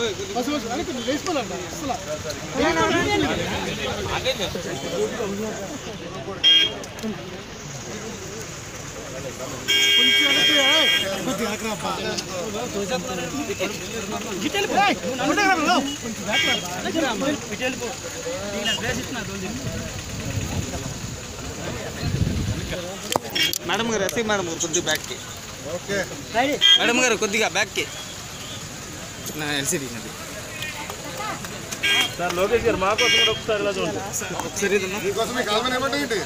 Madam గారు SI madam గారు కొద్దిగా బ్యాక్కి ఓకే మేడం గారు కొద్దిగా బ్యాక్కి నా ఎల్సీడీ అది సార్ లోకేష్ గారు మా కోసం కూడా ఒకసారి ఇలా చూడండి ఒకసారి ఇదన్నా. మీకోసం మీ కాల్మని ఏమంటే ఏంటి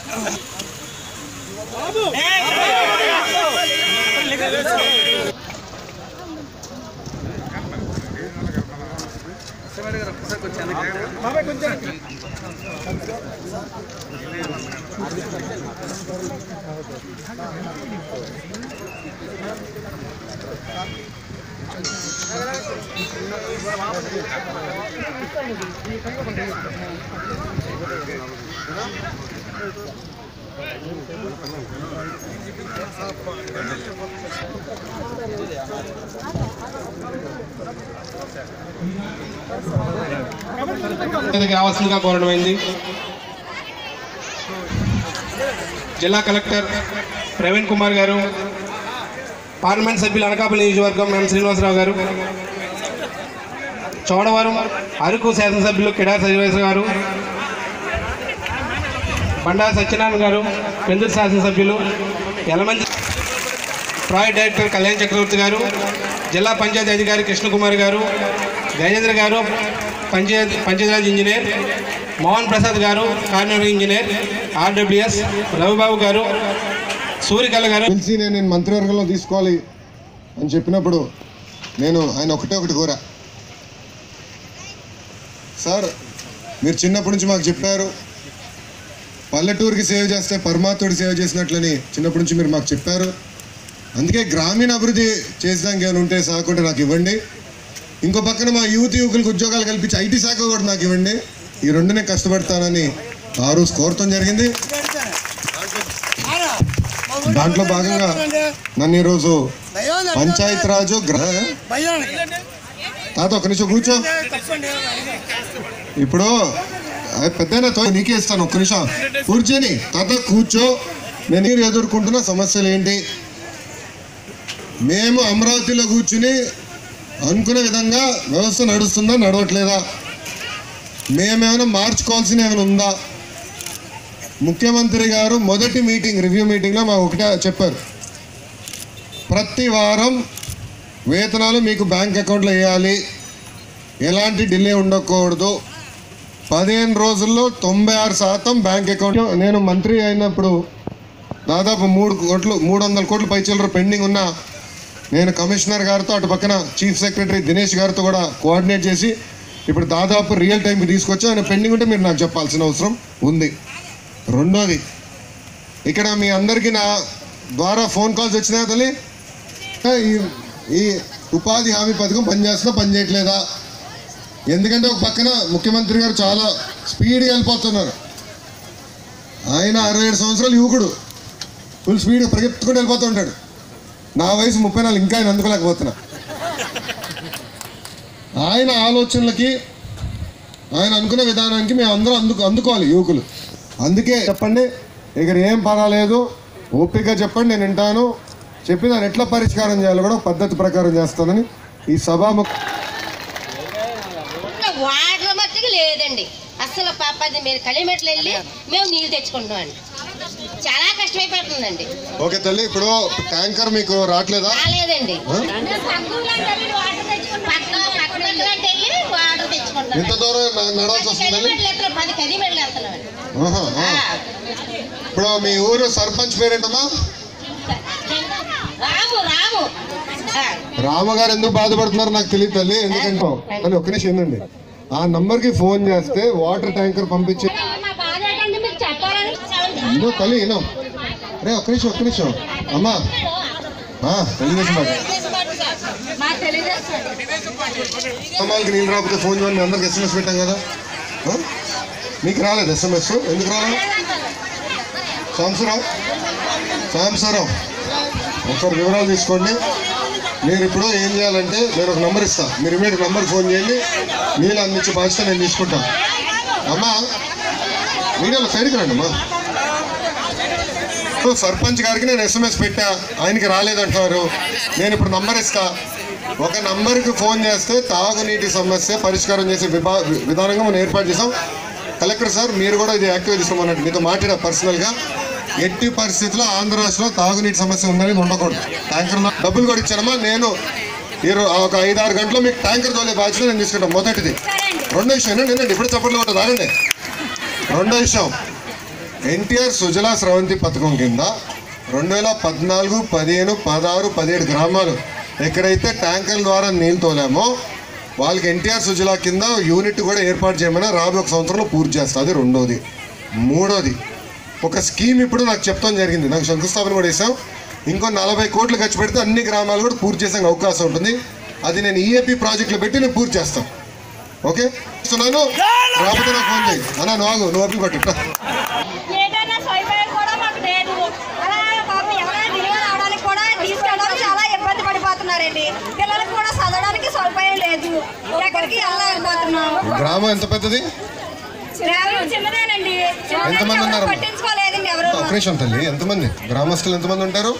మేడం గారు ఒకసారి కొంచెం వెనక్కి. మీదకి రావాల్సిందిగా కోరడమైంది జిల్లా కలెక్టర్ ప్రవీణ్ కుమార్ గారు పార్లమెంట్ సభ్యులు అనకాపల్లి నియోజకవర్గం ఎం శ్రీనివాసరావు గారు చోడవరం అరకు శాసనసభ్యులు కిడా శ్రీనివాసరావు గారు బండా సత్యనారాయణ గారు పెందురు శాసనసభ్యులు యలమంచి ప్రాజెక్ట్ డైరెక్టర్ కళ్యాణ్ చక్రవర్తి గారు జిల్లా పంచాయతీ అధికారి Krishnakumar garu Gajendra garu panchayat Panchayati Raj engineer Mohan Prasad garu corner engineer RWS Ravibabu గారు సూర్యకళ గారు పిలిచి నేను నేను మంత్రివర్గంలో తీసుకోవాలి అని చెప్పినప్పుడు నేను ఆయన ఒకటే ఒకటి కోరా సార్ మీరు చిన్నప్పటి నుంచి మాకు చెప్పారు పల్లెటూరికి సేవ్ చేస్తే పరమాత్ముడికి సేవ చేసినట్లని చిన్నప్పటి నుంచి మీరు మాకు చెప్పారు అందుకే గ్రామీణ అభివృద్ధి చేసడానికి ఏమైనా ఉంటే సాకుంటే నాకు ఇవ్వండి ఇంకో పక్కన మా యూత్ యువకులకు ఉద్యోగాలు కల్పించి ఐటీ శాఖ కూడా నాకు ఇవ్వండి ఈ రెండు నేను కష్టపడతానని ఆ రోజు కోరటం జరిగింది దాంట్లో భాగంగా నన్ను ఈరోజు పంచాయత్ రాజు గ్రహ తాత ఒక నిమిషం కూర్చో ఇప్పుడు పెద్ద నీకే ఇస్తాను ఒక్క నిమిషం కూర్చొని తాత కూర్చో నేను మీరు ఎదుర్కొంటున్న సమస్యలు ఏంటి మేము అమరావతిలో కూర్చుని అనుకునే విధంగా వ్యవస్థ నడుస్తుందా నడవట్లేదా మేమేమైనా మార్చుకోవాల్సిన ఏమైనా ఉందా ముఖ్యమంత్రి గారు మొదటి మీటింగ్ రివ్యూ మీటింగ్లో మా ఒకటే చెప్పారు ప్రతి వారం వేతనాలు మీకు బ్యాంక్ అకౌంట్లో వేయాలి ఎలాంటి డిలే ఉండకూడదు పదిహేను రోజుల్లో తొంభై ఆరు శాతం బ్యాంక్ అకౌంట్ నేను మంత్రి అయినప్పుడు దాదాపు మూడు కోట్లు మూడు వందల కోట్లు పైచీలర పెండింగ్ ఉన్న నేను కమిషనర్ గారితో అటు పక్కన చీఫ్ సెక్రటరీ దినేష్ గారితో కూడా కోఆర్డినేట్ చేసి ఇప్పుడు దాదాపు రియల్ టైంకి తీసుకొచ్చి ఆయన పెండింగ్ ఉంటే మీరు నాకు చెప్పాల్సిన అవసరం ఉంది రెండోది ఇక్కడ మీ అందరికీ నా ద్వారా ఫోన్ కాల్స్ వచ్చినాయా తల్లి ఈ ఈ ఉపాధి హామీ పథకం పనిచేస్తుందా పనిచేయట్లేదా ఎందుకంటే ఒక పక్కన ముఖ్యమంత్రి గారు చాలా స్పీడ్గా వెళ్ళిపోతున్నారు ఆయన అరవై ఏడు సంవత్సరాలు యువకుడు ఫుల్ స్పీడ్ పరిగెత్తుకుంటూ వెళ్ళిపోతూ ఉంటాడు నా వయసు ముప్పై నాలుగు ఇంకా ఆయన అందుకోలేకపోతున్నా ఆయన ఆలోచనలకి ఆయన అనుకునే విధానానికి మేము అందరం అందుకు అందుకోవాలి యువకులు అందుకే చెప్పండి ఇక్కడ ఏం పర్వాలేదు ఓపికగా చెప్పండి నేను వింటాను చెప్పి దాన్ని ఎట్లా పరిష్కారం చేయాలో కూడా పద్ధతి ప్రకారం చేస్తానని ఈ సభాముఖ వాటర్ మట్టుకు లేదండి అసలు పాపది మీరు కలిమెట్లు వెళ్ళి మేము నీళ్ళు తెచ్చుకుంటామండి చాలా కష్టమైపోతుందండి ఓకే తల్లి ఇప్పుడు ట్యాంకర్ మీకు రావట్లేదా రాలేదండి ఆ? పక్క పక్క వెళ్ళి వాటర్ తెచ్చుకుంటాం ఎంత దూరం న- నడవాల్సి పది వస్తుంది కలిమెట్లు వెళ్తున్నాం పది కలిమెట్లు వెళ్తున్నామండి ఆహా, ఆ. ఇప్పుడు మీ ఊరు సర్పంచ్ పేరేంటమ్మా రాము రాము ఆ, రామగారు ఎందుకు బాధపడుతున్నారో నాకు తెలియదు తల్లి ఎందుకంటే అని ఒక్క నిమిషం ఏందండి ఆ నంబర్కి ఫోన్ చేస్తే వాటర్ ట్యాంకర్ పంపించి మా బాధ ఏంటంటే మీకు చెప్పాలని ఇదో తల్లి వినో రే ఒక్క నిమిషం ఒక్క నిమిషం అమ్మా ఆ, తెలుగుదేశం మాట మా తెలుగుదేశం అమ్మాయికి నీళ్ళు రాకపోతే ఫోన్ చేయండి మీ అందరికి ఎస్ఎంఎస్ పెట్టాం కదా ఆ? మీకు రాలేదు ఎస్ఎంఎస్ ఎందుకు రాలేదు సాంబసరావు సాంబసరావు ఒకసారి వివరాలు తీసుకోండి మీరు ఇప్పుడు ఏం చేయాలంటే నేను ఒక నంబర్ ఇస్తా మీరు ఇమీడియట్ నంబర్ ఫోన్ చేయండి నీళ్ళు అందించే బాధ్యత నేను తీసుకుంటాను అమ్మా మీడియాలో సైడ్కి రండి అమ్మా ఇప్పుడు సర్పంచ్ గారికి నేను ఎస్ఎంఎస్ పెట్టా ఆయనకి రాలేదంటున్నారు నేను ఇప్పుడు నంబర్ ఇస్తా ఒక నంబర్కి ఫోన్ చేస్తే తాగునీటి సమస్య పరిష్కారం చేసే విభా విధానంగా మనం ఏర్పాటు చేసాం కలెక్టర్ సార్ మీరు కూడా ఇది యాక్టివ్ తీసుకోమన్నట్టు మీతో మాట్లాడా పర్సనల్గా ఎట్టి పరిస్థితుల్లో ఆంధ్ర రాష్ట్రంలో తాగునీటి సమస్య ఉందని ఉండకూడదు ట్యాంకర్ డబ్బులు కూడా ఇచ్చానమ్మా నేను ఈరో ఒక ఐదు ఆరు గంటల్లో మీకు ట్యాంకర్ తోలే బాధ్యత నేను తీసుకుంటాను మొదటిది రెండో విషయం ఏంటంటే ఇప్పుడు చప్పట్లు కూడా తాగండి రెండో విషయం ఎన్టీఆర్ సుజలా స్రవంతి పథకం కింద రెండు వేల పద్నాలుగు పదిహేను పదహారు పదిహేడు గ్రామాలు ఎక్కడైతే ట్యాంకర్ల ద్వారా నీళ్ళు తోలామో వాళ్ళకి ఎన్టీఆర్ సుజలా కింద యూనిట్ కూడా ఏర్పాటు చేయమని రాబోయే ఒక సంవత్సరంలో పూర్తి చేస్తుంది అది రెండోది మూడోది ఒక స్కీమ్ ఇప్పుడు నాకు చెప్తాం జరిగింది నాకు శంకుస్థాపన కూడా చేసాం ఇంకో నలభై కోట్లు ఖర్చు పెడితే అన్ని గ్రామాలు కూడా పూర్తి చేసే అవకాశం ఉంటుంది అది నేను ఈఏపీ ప్రాజెక్టులో పెట్టి నేను పూర్తి చేస్తాను ఓకే ఇస్తున్నాను రాకపోతే నాకు ఫోన్ చేయి అన్న నువ్వు ఆగు, నువ్వు ఓపిక పట్టు ఇట్రా. ఏదైనా సౌకర్యం కూడా మాకు లేదు అలా పాపం ఎవరైనా డెలివరీ అవడానికి కూడా తీసుకెళ్ళడానికి చాలా ఇబ్బంది పడిపోతున్నారండి పిల్లలకు కూడా చదవడానికి సౌకర్యం లేదు ఎక్కడికి వెళ్ళలేకపోతున్నాం గ్రామం ఎంత పెద్దది గ్రామం చిన్నదేనండి చిన్నదాన్ని ఎంతమంది ఎవరు ఉన్నారు? పట్టించుకోలేదండి ఎవరు ఒక నిమిషం తల్లి ఎంతమంది గ్రామస్తులు ఎంతమంది ఉంటారు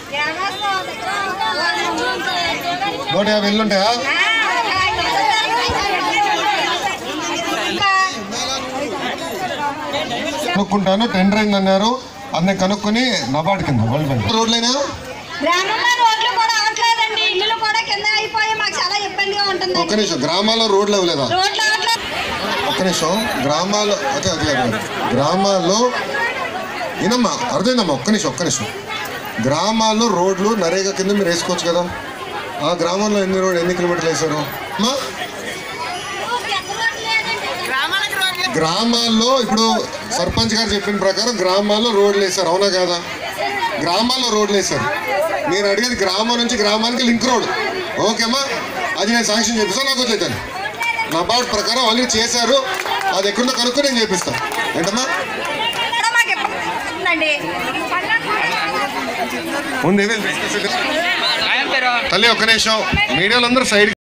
నూట యాభై ఇల్లు ఉంటాయా కనుక్కుంటాను టెండర్ అయింది అన్నారు అన్నీ కనుక్కొని నబార్డు కింద వరల్డ్ బ్యాంక్ రోడ్లైనా గ్రామంలో రోడ్లు కూడా అవట్లేదండి ఇల్లులు కూడా కింద అయిపోయి మాకు చాలా ఇబ్బందిగా ఉంటుంది ఒక్క నిమిషం గ్రామాల్లో రోడ్లు అవ్వలేదా రోడ్లు అవట్లేదు ఒక్క నిమిషం గ్రామాల్లో అదే అదే అదే గ్రామాల్లో వినమ్మా అర్థమైందమ్మా ఒక్క నిమిషం ఒక్క నిమిషం గ్రామాల్లో రోడ్లు నరేగా కింద మీరు వేసుకోవచ్చు కదా ఆ గ్రామంలో ఎన్ని రోడ్ ఎన్ని కిలోమీటర్లు వేశారు అమ్మా గ్రామాల్లో ఇప్పుడు సర్పంచ్ గారు చెప్పిన ప్రకారం గ్రామాల్లో రోడ్లు వేశారు అవునా కాదా గ్రామాల్లో రోడ్లు వేశారు మీరు అడిగేది గ్రామం నుంచి గ్రామానికి లింక్ రోడ్ ఓకేమ్మా అది నేను శాంక్షన్ చేపిస్తాను నాకు వదిలేదాన్ని నా బాట్ ప్రకారం ఆల్రెడీ చేశారు అది ఎక్కడుందో కనుక్కొని నేను చేపిస్తాను ఏంటమ్మా కూడా మాకు ఇబ్బంది ఉందండి ఉంది తల్లి ఒక్క నిమిషం మీడియాలో అందరూ సైడ్